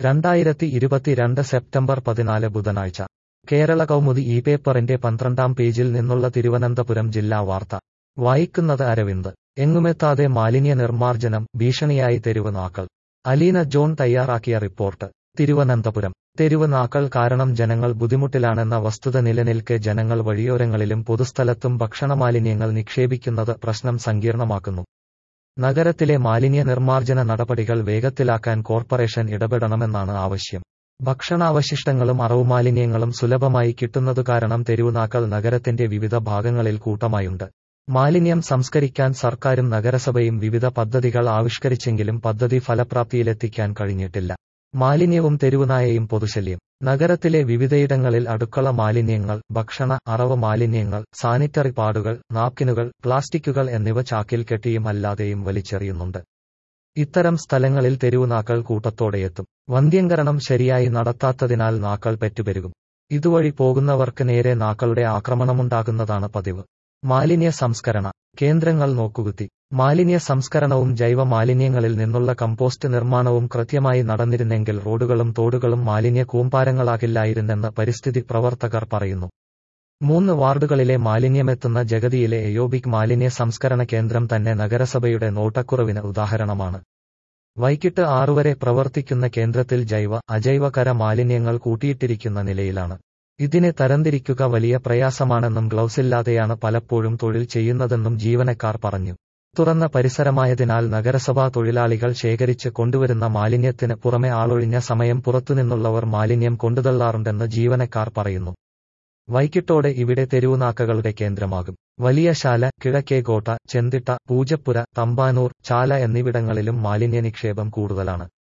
രണ്ടായിരത്തി ഇരുപത്തിരണ്ട് സെപ്റ്റംബർ പതിനാല് ബുധനാഴ്ച കേരള കൗമുദി ഈ പേപ്പറിന്റെ പന്ത്രണ്ടാം പേജിൽ നിന്നുള്ള തിരുവനന്തപുരം ജില്ലാ വാർത്ത വായിക്കുന്നത് അരവിന്ദ് എങ്ങുമെത്താതെ മാലിന്യ നിർമ്മാർജ്ജനം ഭീഷണിയായി തെരുവ് നാക്കൾ അലീന ജോൺ തയ്യാറാക്കിയ റിപ്പോർട്ട് തിരുവനന്തപുരം തെരുവ് നാക്കൾ കാരണം ജനങ്ങൾ ബുദ്ധിമുട്ടിലാണെന്ന വസ്തുത നിലനിൽക്കെ ജനങ്ങൾ വഴിയോരങ്ങളിലും പൊതുസ്ഥലത്തും ഭക്ഷണമാലിന്യങ്ങൾ നിക്ഷേപിക്കുന്നത് പ്രശ്നം സങ്കീർണമാക്കുന്നു നഗരത്തിലെ മാലിന്യ നിർമ്മാർജ്ജന നടപടികൾ വേഗത്തിലാക്കാൻ കോർപ്പറേഷൻ ഇടപെടണമെന്നാണ് ആവശ്യം ഭക്ഷണാവശിഷ്ടങ്ങളും അറവുമാലിന്യങ്ങളും സുലഭമായി കിട്ടുന്നതു കാരണം തെരുവുനാക്കൾ നഗരത്തിന്റെ വിവിധ ഭാഗങ്ങളിൽ കൂട്ടമായുണ്ട് മാലിന്യം സംസ്കരിക്കാൻ സർക്കാരും നഗരസഭയും വിവിധ പദ്ധതികൾ ആവിഷ്കരിച്ചെങ്കിലും പദ്ധതി ഫലപ്രാപ്തിയിലെത്തിക്കാൻ കഴിഞ്ഞിട്ടില്ല മാലിന്യവും തെരുവുനായയും പൊതുശല്യം നഗരത്തിലെ വിവിധയിടങ്ങളിൽ അടുക്കള മാലിന്യങ്ങൾ ഭക്ഷണ അറവ് മാലിന്യങ്ങൾ സാനിറ്ററി പാഡുകൾ നാപ്കിനുകൾ പ്ലാസ്റ്റിക്കുകൾ എന്നിവ ചാക്കിൽ കെട്ടിയും അല്ലാതെയും വലിച്ചെറിയുന്നുണ്ട് ഇത്തരം സ്ഥലങ്ങളിൽ തെരുവുനാക്കൾ കൂട്ടത്തോടെയെത്തും വന്ധ്യംകരണം ശരിയായി നടത്താത്തതിനാൽ നാക്കൾ പെറ്റുപെരുകും ഇതുവഴി പോകുന്നവർക്ക് നേരെ നാക്കളുടെ ആക്രമണമുണ്ടാകുന്നതാണ് പതിവ് മാലിന്യ സംസ്കരണ കേന്ദ്രങ്ങൾ നോക്കുകുത്തി മാലിന്യ സംസ്കരണവും ജൈവ മാലിന്യങ്ങളിൽ നിന്നുള്ള കമ്പോസ്റ്റ് നിർമ്മാണവും കൃത്യമായി നടന്നിരുന്നെങ്കിൽ റോഡുകളും തോടുകളും മാലിന്യ കൂമ്പാരങ്ങളാകില്ലായിരുന്നെന്ന് പരിസ്ഥിതി പ്രവർത്തകർ പറയുന്നു മൂന്ന് വാർഡുകളിലെ മാലിന്യമെത്തുന്ന ജഗതിയിലെ എയോബിക് മാലിന്യ സംസ്കരണ കേന്ദ്രം തന്നെ നഗരസഭയുടെ നോട്ടക്കുറവിന് ഉദാഹരണമാണ് വൈകിട്ട് ആറുവരെ പ്രവർത്തിക്കുന്ന കേന്ദ്രത്തിൽ ജൈവ അജൈവകര മാലിന്യങ്ങൾ കൂട്ടിയിട്ടിരിക്കുന്ന നിലയിലാണ് ഇതിനെ തരംതിരിക്കുക വലിയ പ്രയാസമാണെന്നും ഗ്ലൗസില്ലാതെയാണ് പലപ്പോഴും തൊഴിൽ ചെയ്യുന്നതെന്നും ജീവനക്കാർ പറഞ്ഞു തുറന്ന പരിസരമായതിനാൽ നഗരസഭാ തൊഴിലാളികൾ ശേഖരിച്ച് കൊണ്ടുവരുന്ന മാലിന്യത്തിന് പുറമെ ആളൊഴിഞ്ഞ സമയം പുറത്തുനിന്നുള്ളവർ മാലിന്യം കൊണ്ടുതള്ളാറുണ്ടെന്ന് ജീവനക്കാർ പറയുന്നു വൈകിട്ടോടെ ഇവിടെ തെരുവുനാക്കകളുടെ കേന്ദ്രമാകും വലിയ ശാല കിഴക്കേകോട്ട ചെന്തിട്ട പൂജപ്പുര തമ്പാനൂർ ചാല എന്നിവിടങ്ങളിലും മാലിന്യ നിക്ഷേപം കൂടുതലാണ്